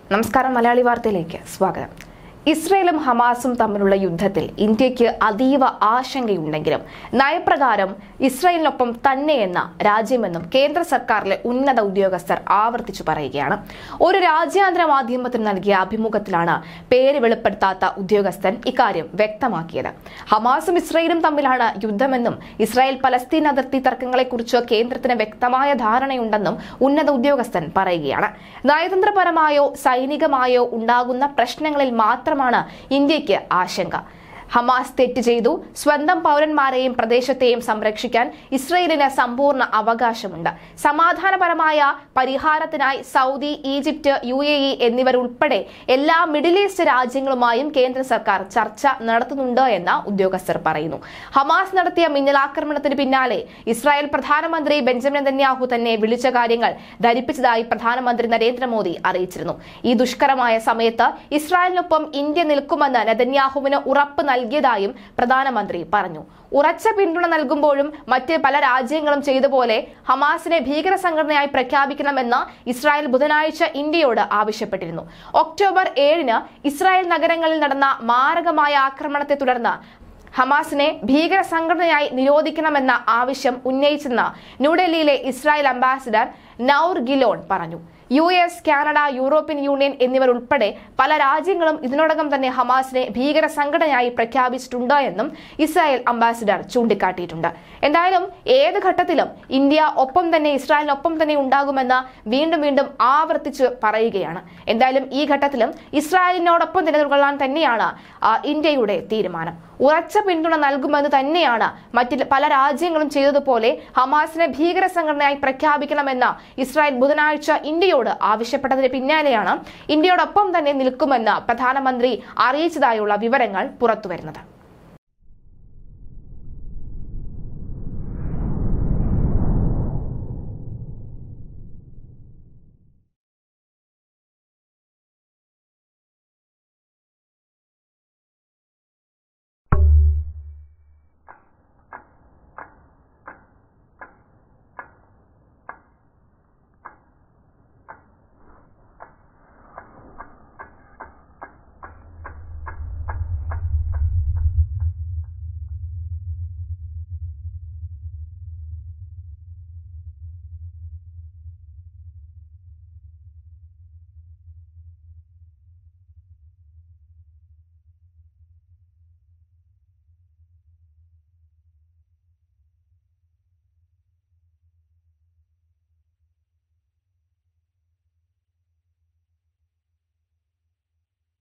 നമസ്കാരം മലയാളി വാർത്തയിലേക്ക് സ്വാഗതം ഇസ്രയേലും ഹമാസും തമ്മിലുള്ള യുദ്ധത്തിൽ ഇന്ത്യക്ക് അതീവ ആശങ്കയുണ്ടെങ്കിലും നയപ്രകാരം ഇസ്രയേലിനൊപ്പം തന്നെയെന്ന രാജ്യമെന്നും കേന്ദ്ര സർക്കാരിലെ ഉന്നത ഉദ്യോഗസ്ഥർ ആവർത്തിച്ചു പറയുകയാണ് ഒരു രാജ്യാന്തര മാധ്യമത്തിന് നൽകിയ അഭിമുഖത്തിലാണ് പേര് വെളിപ്പെടുത്താത്ത ഉദ്യോഗസ്ഥൻ ഇക്കാര്യം വ്യക്തമാക്കിയത് ഹമാസും ഇസ്രയേലും തമ്മിലാണ് യുദ്ധമെന്നും ഇസ്രായേൽ പലസ്തീൻ അതിർത്തി തർക്കങ്ങളെക്കുറിച്ച് കേന്ദ്രത്തിന് വ്യക്തമായ ധാരണയുണ്ടെന്നും ഉന്നത ഉദ്യോഗസ്ഥൻ പറയുകയാണ് നയതന്ത്രപരമായോ സൈനികമായോ ഉണ്ടാകുന്ന പ്രശ്നങ്ങളിൽ മാത്രമാണ് ഇന്ത്യക്ക് ആശങ്ക ഹമാസ് തെറ്റ് ചെയ്തു സ്വന്തം പൗരന്മാരെയും പ്രദേശത്തെയും സംരക്ഷിക്കാൻ ഇസ്രയേലിന് സമ്പൂർണ്ണ അവകാശമുണ്ട് സമാധാനപരമായ പരിഹാരത്തിനായി Saudi Egypt U A E എന്നിവരുൾപ്പെടെ എല്ലാ മിഡിൽ ഈസ്റ്റ് രാജ്യങ്ങളുമായും കേന്ദ്ര സർക്കാർ ചർച്ച നടത്തുന്നുണ്ട് എന്ന് ഉദ്യോഗസ്ഥർ പറയുന്നു ഹമാസ് നടത്തിയ മിന്നലാക്രമണത്തിന് പിന്നാലെ ഇസ്രായേൽ പ്രധാനമന്ത്രി ബെഞ്ചമിൻ നെതന്യാഹു തന്നെ വിളിച്ച കാര്യങ്ങൾ ധരിപ്പിച്ചതായി പ്രധാനമന്ത്രി നരേന്ദ്രമോദി അറിയിച്ചിരുന്നു ഈ ദുഷ്കരമായ സമയത്ത് ഇസ്രായേലിനൊപ്പം ഇന്ത്യ നിൽക്കുമെന്ന് നെതന്യാഹുവിന് ഉറപ്പ് നൽകിയതായും പ്രധാനമന്ത്രി പറഞ്ഞു ഉറച്ച പിന്തുണ നൽകുമ്പോഴും മറ്റ് പല രാജ്യങ്ങളും ചെയ്തപോലെ ഹമാസിനെ ഭീകര സംഘടനയായി പ്രഖ്യാപിക്കണമെന്ന് ഇസ്രായേൽ ബുധനാഴ്ച ഇന്ത്യയോട് ആവശ്യപ്പെട്ടിരുന്നു ഒക്ടോബർ ഏഴിന് ഇസ്രായേൽ നഗരങ്ങളിൽ നടന്ന മാരകമായ ആക്രമണത്തെ തുടർന്ന് ഹമാസിനെ ഭീകര സംഘടനയായി നിരോധിക്കണമെന്ന ആവശ്യം ഉന്നയിച്ചെന്ന് ന്യൂഡൽഹിയിലെ ഇസ്രായേൽ അംബാസിഡർ നൌർ ഗിലോൺ പറഞ്ഞു U S Canada European Union എന്നിവർ ഉൾപ്പെടെ പല രാജ്യങ്ങളും ഇതിനോടകം തന്നെ ഹമാസിനെ ഭീകര സംഘടനയായി പ്രഖ്യാപിച്ചിട്ടുണ്ട് എന്നും ഇസ്രായേൽ അംബാസിഡർ ചൂണ്ടിക്കാട്ടിയിട്ടുണ്ട് എന്തായാലും ഏത് ഘട്ടത്തിലും ഇന്ത്യ ഒപ്പം തന്നെ ഇസ്രായേലിനൊപ്പം തന്നെ ഉണ്ടാകുമെന്ന് വീണ്ടും വീണ്ടും ആവർത്തിച്ച് പറയുകയാണ് എന്തായാലും ഈ ഘട്ടത്തിലും ഇസ്രായേലിനോടൊപ്പം തന്നെ നിലകൊള്ളാൻ തന്നെയാണ് ആ, ഇന്ത്യയുടെ തീരുമാനം ഉറച്ച പിന്തുണ നൽകുമെന്ന് തന്നെയാണ് മറ്റ് പല രാജ്യങ്ങളും ചെയ്തതുപോലെ ഹമാസിനെ ഭീകര സംഘടനയായി പ്രഖ്യാപിക്കണമെന്ന് ഇസ്രായേൽ ബുധനാഴ്ച ഇന്ത്യയോട് ആവശ്യപ്പെട്ടതിന് പിന്നാലെയാണ് ഇന്ത്യയോടൊപ്പം തന്നെ നിൽക്കുമെന്ന് പ്രധാനമന്ത്രി അറിയിച്ചതായുള്ള വിവരങ്ങൾ പുറത്തുവരുന്നത്